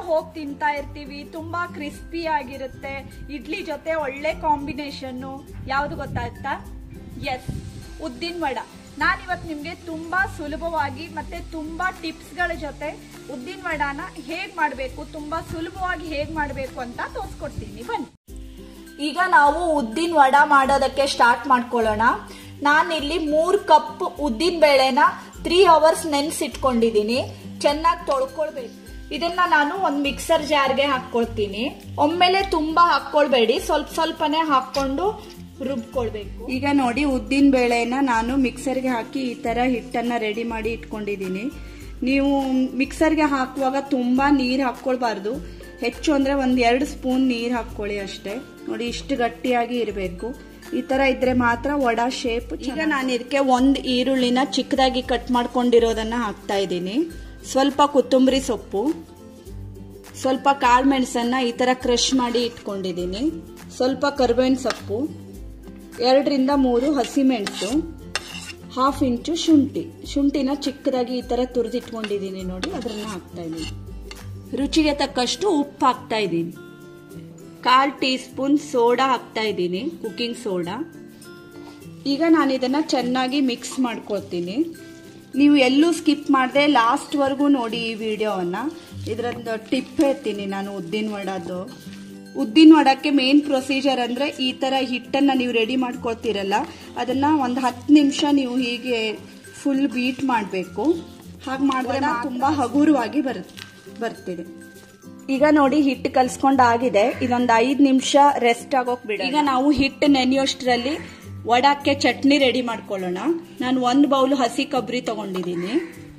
ಹೋಗಿ ತಿಂತಾ ಇರ್ತೀವಿ ತುಂಬಾ ಕ್ರಿಸ್ಪಿ ಆಗಿರುತ್ತೆ ಇಡ್ಲಿ ಜೊತೆ ಒಳ್ಳೆ ಕಾಂಬಿನೇಷನ್ನು ಯಾವ್ದು ಗೊತ್ತಾಯ್ತಾ ಎಸ್ ಉದ್ದಿನ ವಡ ನಾನಿವತ್ತು ನಿಮಗೆ ತುಂಬಾ ಸುಲಭವಾಗಿ ಮತ್ತೆ ತುಂಬಾ ಟಿಪ್ಸ್ಗಳ ಜೊತೆ ಉದ್ದಿನ ವಡಾನ ಹೇಗ್ ಮಾಡಬೇಕು ತುಂಬಾ ಸುಲಭವಾಗಿ ಹೇಗ್ ಮಾಡಬೇಕು ಅಂತ ತೋರಿಸ್ಕೊಡ್ತೀನಿ ಬನ್ನಿ ಈಗ ನಾವು ಉದ್ದಿನ ವಡ ಮಾಡೋದಕ್ಕೆ ಸ್ಟಾರ್ಟ್ ಮಾಡ್ಕೊಳ್ಳೋಣ ನಾನಿಲ್ಲಿ ಮೂರು ಕಪ್ ಉದ್ದಿನ ಬೇಳೆನ ತ್ರೀ ಅವರ್ಸ್ ನೆನ್ಸಿಟ್ಕೊಂಡಿದ್ದೀನಿ ಚೆನ್ನಾಗಿ ತೊಳ್ಕೊಳ್ಬೇಕು ಇದನ್ನ ನಾನು ಒಂದು ಮಿಕ್ಸರ್ ಜಾರ್ಗೆ ಹಾಕ್ಕೊಳ್ತೀನಿ ಒಮ್ಮೆಲೆ ತುಂಬಾ ಹಾಕ್ಕೊಳ್ಬೇಡಿ ಸ್ವಲ್ಪ ಸ್ವಲ್ಪನೇ ಹಾಕೊಂಡು ರುಬ್ಕೊಳ್ಬೇಕು ಈಗ ನೋಡಿ ಉದ್ದಿನ ಬೇಳೆನ ನಾನು ಮಿಕ್ಸರ್ಗೆ ಹಾಕಿ ಈ ತರ ಹಿಟ್ಟನ್ನ ರೆಡಿ ಮಾಡಿ ಇಟ್ಕೊಂಡಿದ್ದೀನಿ ನೀವು ಮಿಕ್ಸರ್ಗೆ ಹಾಕುವಾಗ ತುಂಬಾ ನೀರು ಹಾಕ್ಕೊಳ್ಬಾರ್ದು ಹೆಚ್ಚು ಅಂದ್ರೆ ಒಂದ್ ಎರಡು ಸ್ಪೂನ್ ನೀರು ಹಾಕ್ಕೊಳ್ಳಿ ಅಷ್ಟೇ ನೋಡಿ ಇಷ್ಟು ಗಟ್ಟಿಯಾಗಿ ಇರಬೇಕು ಈ ತರ ಇದ್ರೆ ಮಾತ್ರ ವಡಾ ಶೇಪ್ ಈಗ ನಾನು ಇದಕ್ಕೆ ಒಂದ್ ಈರುಳ್ಳಿನ ಚಿಕ್ಕದಾಗಿ ಕಟ್ ಮಾಡ್ಕೊಂಡಿರೋದನ್ನ ಹಾಕ್ತಾ ಇದ್ದೀನಿ ಸ್ವಲ್ಪ ಕೊತ್ತಂಬರಿ ಸೊಪ್ಪು ಸ್ವಲ್ಪ ಕಾಳು ಮೆಣಸನ್ನ ಈ ತರ ಕ್ರಷ್ ಮಾಡಿ ಇಟ್ಕೊಂಡಿದ್ದೀನಿ ಸ್ವಲ್ಪ ಕರ್ಬೇವಿನ ಸೊಪ್ಪು ಎರಡರಿಂದ ಮೂರು ಹಸಿಮೆಣಸು ಹಾಫ್ ಇಂಚು ಶುಂಠಿ ಶುಂಠಿನ ಚಿಕ್ಕದಾಗಿ ಈ ತರ ತುರಿದಿಟ್ಕೊಂಡಿದ್ದೀನಿ ನೋಡಿ ಅದನ್ನ ಹಾಕ್ತಾ ಇದ್ದೀನಿ ರುಚಿಗೆ ತಕ್ಕಷ್ಟು ಉಪ್ಪು ಹಾಕ್ತಾ ಇದ್ದೀನಿ ಕಾಲ್ ಟೀ ಸ್ಪೂನ್ ಸೋಡಾ ಹಾಕ್ತಾ ಇದ್ದೀನಿ ಕುಕಿಂಗ್ ಸೋಡಾ ಈಗ ನಾನು ಇದನ್ನ ಚೆನ್ನಾಗಿ ಮಿಕ್ಸ್ ಮಾಡ್ಕೊಳ್ತೀನಿ ನೀವು ಎಲ್ಲೂ ಸ್ಕಿಪ್ ಮಾಡದೆ ಲಾಸ್ಟ್ವರೆಗೂ ನೋಡಿ ಈ ವಿಡಿಯೋವನ್ನ ಇದರದ್ದು ಟಿಪ್ ಹೇಳ್ತೀನಿ ನಾನು ಉದ್ದಿನ ವಡದ್ದು ಉದ್ದಿನ ವಡಕ್ಕೆ ಮೇನ್ ಪ್ರೊಸೀಜರ್ ಅಂದ್ರೆ ಈ ತರ ಹಿಟ್ಟನ್ನ ನೀವು ರೆಡಿ ಮಾಡ್ಕೊಳ್ತೀರಲ್ಲ ಅದನ್ನ ಒಂದು ಹತ್ತು ನಿಮಿಷ ನೀವು ಹೀಗೆ ಫುಲ್ ಬೀಟ್ ಮಾಡಬೇಕು ಹಾಗೆ ಮಾಡಿದ್ರೆ ತುಂಬಾ ಹಗುರವಾಗಿ ಬರುತ್ತೆ ಬರ್ತಿದೆ ಈಗ ನೋಡಿ ಹಿಟ್ಟು ಕಲ್ಸ್ಕೊಂಡ್ ಆಗಿದೆ ಇದೊಂದು ಐದ್ ನಿಮಿಷ ರೆಸ್ಟ್ ಆಗೋಕ್ ಬಿಡ ಈಗ ನಾವು ಹಿಟ್ಟು ನೆನೆಯೋಷ್ಟ್ರಲ್ಲಿ ವಡಾಕ್ಕೆ ಚಟ್ನಿ ರೆಡಿ ಮಾಡ್ಕೊಳ್ಳೋಣ ನಾನು ಒಂದು ಬೌಲ್ ಹಸಿ ಕೊಬ್ಬರಿ ತಗೊಂಡಿದ್ದೀನಿ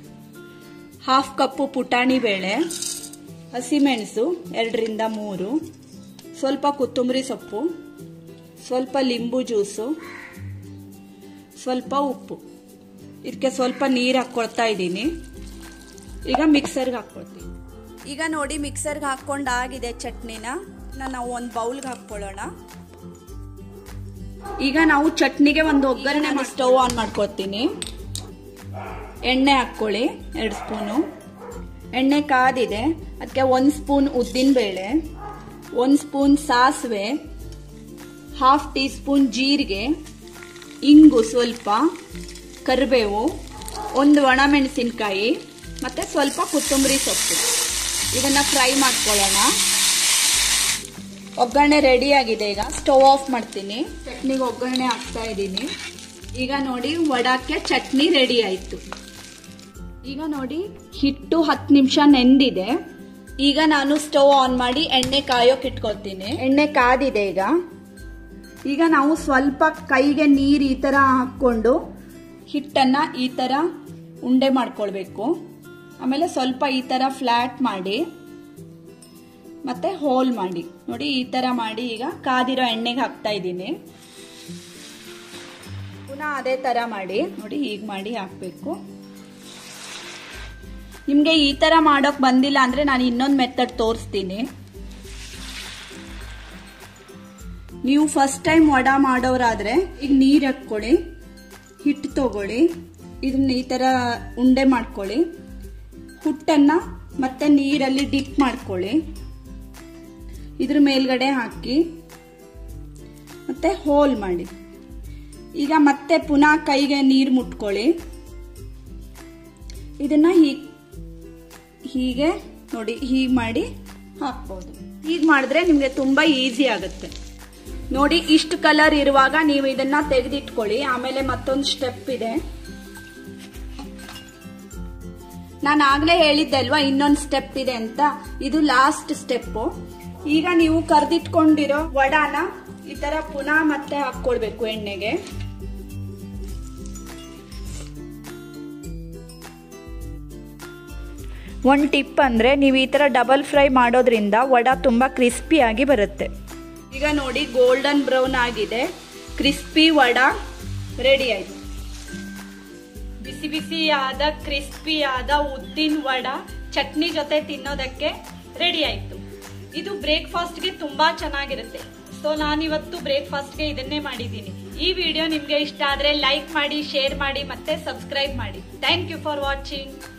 ಹಾಫ್ ಕಪ್ಪು ಪುಟಾಣಿ ಬೇಳೆ ಹಸಿಮೆಣಸು ಎರಡರಿಂದ ಮೂರು ಸ್ವಲ್ಪ ಕೊತ್ತಂಬರಿ ಸೊಪ್ಪು ಸ್ವಲ್ಪ ಲಿಂಬು ಜ್ಯೂಸು ಸ್ವಲ್ಪ ಉಪ್ಪು ಇದಕ್ಕೆ ಸ್ವಲ್ಪ ನೀರು ಹಾಕ್ಕೊಳ್ತಾ ಇದ್ದೀನಿ ಈಗ ಮಿಕ್ಸರ್ಗೆ ಹಾಕ್ಕೊಳ್ತೀನಿ ಈಗ ನೋಡಿ ಮಿಕ್ಸರ್ಗೆ ಹಾಕ್ಕೊಂಡು ಆಗಿದೆ ಚಟ್ನಿನ ನಾವು ಒಂದು ಬೌಲ್ಗೆ ಹಾಕ್ಕೊಳ್ಳೋಣ ಈಗ ನಾವು ಚಟ್ನಿಗೆ ಒಂದು ಒಗ್ಗರಣೆ ಸ್ಟವ್ ಆನ್ ಮಾಡ್ಕೊಳ್ತೀನಿ ಎಣ್ಣೆ ಹಾಕ್ಕೊಳ್ಳಿ ಎರಡು ಸ್ಪೂನು ಎಣ್ಣೆ ಕಾದಿದೆ ಅದಕ್ಕೆ ಒಂದು ಸ್ಪೂನ್ ಉದ್ದಿನ ಬೇಳೆ ಒಂದು ಸ್ಪೂನ್ ಸಾಸಿವೆ ಹಾಫ್ ಟೀ ಸ್ಪೂನ್ ಜೀರಿಗೆ ಇಂಗು ಸ್ವಲ್ಪ ಕರಿಬೇವು ಒಂದು ಒಣಮೆಣಸಿನ್ಕಾಯಿ ಮತ್ತೆ ಸ್ವಲ್ಪ ಕೊತ್ತಂಬರಿ ಸೊಪ್ಪು ಇದನ್ನ ಫ್ರೈ ಮಾಡ್ಕೊಳ್ಳೋಣ ಒಗ್ಗರಣೆ ರೆಡಿ ಆಗಿದೆ ಈಗ ಸ್ಟವ್ ಆಫ್ ಮಾಡ್ತೀನಿ ಚಟ್ನಿಗೆ ಒಗ್ಗರಣೆ ಹಾಕ್ತಾ ಇದ್ದೀನಿ ಈಗ ನೋಡಿ ವಡಾಕ್ಕೆ ಚಟ್ನಿ ರೆಡಿ ಆಯ್ತು ಈಗ ನೋಡಿ ಹಿಟ್ಟು ಹತ್ತು ನಿಮಿಷ ನೆಂದಿದೆ ಈಗ ನಾನು ಸ್ಟವ್ ಆನ್ ಮಾಡಿ ಎಣ್ಣೆ ಕಾಯೋಕೆ ಇಟ್ಕೊಳ್ತೀನಿ ಎಣ್ಣೆ ಕಾದಿದೆ ಈಗ ಈಗ ನಾವು ಸ್ವಲ್ಪ ಕೈಗೆ ನೀರು ಈ ತರ ಹಾಕೊಂಡು ಹಿಟ್ಟನ್ನ ಈ ತರ ಉಂಡೆ ಮಾಡ್ಕೊಳ್ಬೇಕು ಆಮೇಲೆ ಸ್ವಲ್ಪ ಈ ತರ ಫ್ಲಾಟ್ ಮಾಡಿ ಮತ್ತೆ ಹೋಲ್ ಮಾಡಿ ನೋಡಿ ಈ ತರ ಮಾಡಿ ಈಗ ಕಾದಿರೋ ಎಣ್ಣೆಗೆ ಹಾಕ್ತಾ ಇದ್ದೀನಿ ಪುನಃ ಅದೇ ತರ ಮಾಡಿ ನೋಡಿ ಹೀಗೆ ಮಾಡಿ ಹಾಕ್ಬೇಕು ನಿಮ್ಗೆ ಈ ತರ ಮಾಡೋಕ್ ಬಂದಿಲ್ಲ ಅಂದ್ರೆ ನಾನು ಇನ್ನೊಂದು ಮೆಥಡ್ ತೋರಿಸ್ತೀನಿ ನೀವು ಫಸ್ಟ್ ಟೈಮ್ ವಡ ಮಾಡೋರಾದ್ರೆ ಈಗ ನೀರ್ ಹಾಕ್ಕೊಳ್ಳಿ ಹಿಟ್ಟು ತಗೊಳ್ಳಿ ಇದನ್ನ ಈ ತರ ಉಂಡೆ ಮಾಡ್ಕೊಳ್ಳಿ ಹುಟ್ಟನ್ನ ಮತ್ತೆ ನೀರಲ್ಲಿ ಡಿಪ್ ಮಾಡ್ಕೊಳ್ಳಿ ಇದ್ರ ಮೇಲ್ಗಡೆ ಹಾಕಿ ಮತ್ತೆ ಹೋಲ್ ಮಾಡಿ ಈಗ ಮತ್ತೆ ಪುನಃ ಕೈಗೆ ನೀರು ಮುಟ್ಕೊಳ್ಳಿ ಇದನ್ನ ಹೀಗೆ ಹೀಗೆ ನೋಡಿ ಹೀಗೆ ಮಾಡಿ ಹಾಕ್ಬೋದು ಹೀಗೆ ಮಾಡಿದ್ರೆ ನಿಮಗೆ ತುಂಬಾ ಈಸಿ ಆಗುತ್ತೆ ನೋಡಿ ಇಷ್ಟು ಕಲರ್ ಇರುವಾಗ ನೀವು ಇದನ್ನ ತೆಗೆದಿಟ್ಕೊಳ್ಳಿ ಆಮೇಲೆ ಮತ್ತೊಂದು ಸ್ಟೆಪ್ ಇದೆ ನಾನು ಆಗ್ಲೇ ಹೇಳಿದ್ದೆ ಅಲ್ವಾ ಇನ್ನೊಂದು ಸ್ಟೆಪ್ ಇದೆ ಅಂತ ಇದು ಲಾಸ್ಟ್ ಸ್ಟೆಪ್ ಈಗ ನೀವು ಕರ್ದಿಟ್ಕೊಂಡಿರೋ ವಡಾನ ಈ ತರ ಪುನಃ ಮತ್ತೆ ಹಾಕೊಳ್ಬೇಕು ಎಣ್ಣೆಗೆ ಒಂದು ಟಿಪ್ ಅಂದರೆ ನೀವು ಈ ಥರ ಡಬಲ್ ಫ್ರೈ ಮಾಡೋದ್ರಿಂದ ವಡ ತುಂಬ ಕ್ರಿಸ್ಪಿಯಾಗಿ ಬರುತ್ತೆ ಈಗ ನೋಡಿ ಗೋಲ್ಡನ್ ಬ್ರೌನ್ ಆಗಿದೆ ಕ್ರಿಸ್ಪಿ ವಡ ರೆಡಿ ಆಯ್ತು ಬಿಸಿ ಬಿಸಿಯಾದ ಕ್ರಿಸ್ಪಿಯಾದ ಉದ್ದಿನ ವಡ ಚಟ್ನಿ ಜೊತೆ ತಿನ್ನೋದಕ್ಕೆ ರೆಡಿ ಆಯ್ತು ಇದು ಬ್ರೇಕ್ಫಾಸ್ಟ್ಗೆ ತುಂಬಾ ಚೆನ್ನಾಗಿರುತ್ತೆ ಸೊ ನಾನಿವತ್ತು ಬ್ರೇಕ್ಫಾಸ್ಟ್ಗೆ ಇದನ್ನೇ ಮಾಡಿದ್ದೀನಿ ಈ ವಿಡಿಯೋ ನಿಮಗೆ ಇಷ್ಟ ಆದರೆ ಲೈಕ್ ಮಾಡಿ ಶೇರ್ ಮಾಡಿ ಮತ್ತೆ ಸಬ್ಸ್ಕ್ರೈಬ್ ಮಾಡಿ ಥ್ಯಾಂಕ್ ಯು ಫಾರ್ ವಾಚಿಂಗ್